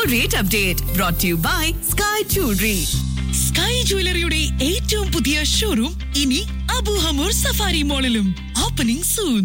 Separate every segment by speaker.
Speaker 1: rate update brought to you by Sky Jewelry.
Speaker 2: Sky ജ്വല്ലറിയുടെ ഏറ്റവും പുതിയ ഷോറൂം ഇനി അബുഹമൂർ സഫാരി മോളിലും ഓപ്പണിംഗ് സൂൺ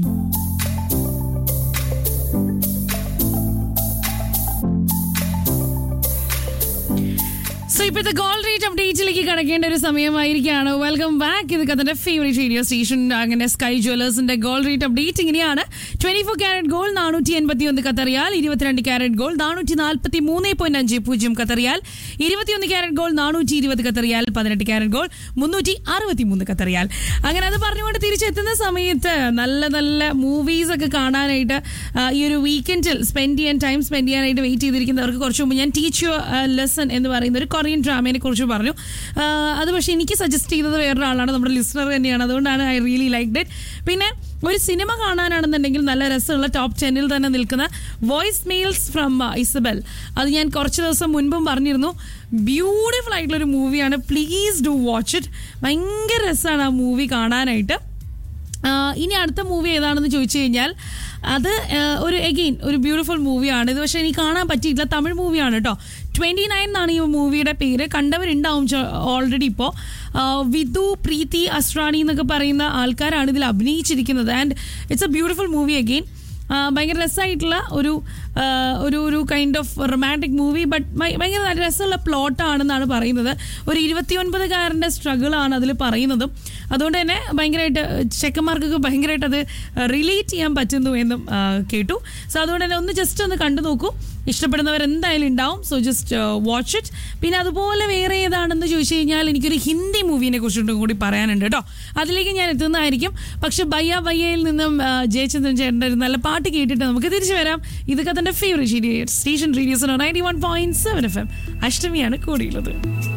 Speaker 3: സോ ഇപ്പോഴത്തെ ഗോൾ റേറ്റ് അപ്ഡേറ്റിലേക്ക് കടക്കേണ്ട ഒരു സമയമായിരിക്കുകയാണ് വെൽക്കം ബാക്ക് ഇത് കഥന്റെ ഫേവറേറ്റ് റേഡിയോ സ്റ്റേഷൻ അങ്ങനെ സ്കൈ ജ്വല്ലേഴ്സിന്റെ ഗോൾ റേറ്റ് അപ്ഡേറ്റ് ഇങ്ങനെയാണ് ട്വന്റി ഫോർ ക്യാരറ്റ് ഗോൾ നാനൂറ്റി എൺപത്തി ഒന്ന് കത്തറിയാൽ ഇരുപത്തിരണ്ട് ക്യാരറ്റ് ഗോൾ നാനൂറ്റി നാൽപ്പത്തി മൂന്ന് പോയിന്റ് അഞ്ച് പൂജ്യം കത്തറിയാൽ ഇരുപത്തിയൊന്ന് ക്യാരറ്റ് ഗോൾ നാനൂറ്റി ഇരുപത് കത്തറിയാൽ പതിനെട്ട് ക്യാരറ്റ് ഗോൾ മുന്നൂറ്റി അറുപത്തി മൂന്ന് കത്തറിയാൽ അങ്ങനെ അത് പറഞ്ഞുകൊണ്ട് തിരിച്ചെത്തുന്ന സമയത്ത് നല്ല നല്ല മൂവീസ് ഒക്കെ കാണാനായിട്ട് ആ, ഈ ഒരു വീക്കെൻഡിൽ സ്പെൻഡ് ചെയ്യാൻ ടൈം സ്പെൻഡ് ചെയ്യാനായിട്ട് വെയിറ്റ് ചെയ്തിരിക്കുന്നവർക്ക് കുറച്ച് മുമ്പ് ഞാൻ ടീച്ച് യു ലെസൺ എന്ന് പറയുന്ന ഒരു കൊറിയൻ ഡ്രാമയെ കുറിച്ച് പറഞ്ഞു ആ, അത് പക്ഷേ എനിക്ക് സജസ്റ്റ് ചെയ്തത് വേറൊരാളാണ് നമ്മുടെ ലിസണർ തന്നെയാണ് അതുകൊണ്ടാണ് ഐ റിയലി ലൈക്ക് ഡെറ്റ് പിന്നെ ഒരു സിനിമ കാണാനാണെന്നുണ്ടെങ്കിൽ നല്ല രസമുള്ള ടോപ്പ് ടെന്നിൽ തന്നെ നിൽക്കുന്ന വോയിസ് മെയിൽസ് ഫ്രം ഇസബൽ അത് ഞാൻ കുറച്ച് ദിവസം മുൻപും പറഞ്ഞിരുന്നു ബ്യൂട്ടിഫുൾ ആയിട്ടുള്ള ഒരു മൂവിയാണ് പ്ലീസ് ഡു വാച്ച് ഇറ്റ് ഭയങ്കര രസമാണ് ആ മൂവി കാണാനായിട്ട് ആ, ഇനി അടുത്ത മൂവി ഏതാണെന്ന് ചോദിച്ചു കഴിഞ്ഞാൽ അത് ആ, ഒരു എഗെയിൻ ഒരു ബ്യൂട്ടിഫുൾ മൂവിയാണ് ഇത് പക്ഷേ എനിക്ക് കാണാൻ പറ്റിയില്ല തമിഴ് മൂവിയാണ് കേട്ടോ ട്വൻറ്റി നയൻ എന്നാണ് ഈ മൂവിയുടെ പേര് കണ്ടവരുണ്ടാവും ഓൾറെഡി ഇപ്പോൾ വിധു പ്രീതി അസ്രാണി എന്നൊക്കെ പറയുന്ന ആൾക്കാരാണ് ഇതിൽ അഭിനയിച്ചിരിക്കുന്നത് and it's a beautiful movie again ഭയങ്കര രസമായിട്ടുള്ള ഒരു ആ, ഒരു ഒരു kind of romantic movie but ഭയങ്കര നല്ല രസമുള്ള പ്ലോട്ടാണെന്നാണ് പറയുന്നത് ഒരു ഇരുപത്തിയൊൻപതുകാരൻ്റെ സ്ട്രഗിളാണ് അതിൽ പറയുന്നതും അതുകൊണ്ട് തന്നെ ഭയങ്കരമായിട്ട് ചെക്കന്മാർക്കൊക്കെ ഭയങ്കരമായിട്ട് അത് റിലേറ്റ് ചെയ്യാൻ പറ്റുന്നു എന്നും ആ, കേട്ടു സോ അതുകൊണ്ട് തന്നെ ഒന്ന് ജസ്റ്റ് ഒന്ന് കണ്ടു നോക്കൂ ഇഷ്ടപ്പെടുന്നവർ എന്തായാലും ഉണ്ടാവും സോ ജസ്റ്റ് വാച്ച് ഇറ്റ് പിന്നെ അതുപോലെ വേറെ ഏതാണെന്ന് ചോദിച്ചു കഴിഞ്ഞാൽ എനിക്കൊരു ഹിന്ദി മൂവിനെ കുറിച്ചിട്ടും കൂടി പറയാനുണ്ട് കേട്ടോ അതിലേക്ക് ഞാൻ എത്തുന്നതായിരിക്കും പക്ഷെ ബയ്യ ബയ്യയിൽ നിന്നും ആ, ജയചന്ദ്രൻ ചേട്ടൻ്റെ ഒരു നല്ല പാട്ട് കേട്ടിട്ട് നമുക്ക് തിരിച്ചു വരാം ഇതൊക്കെ തന്റെ favourite station radio's ninety one point seven F M അഷ്ടമിയാണ് കൂടിയുള്ളത്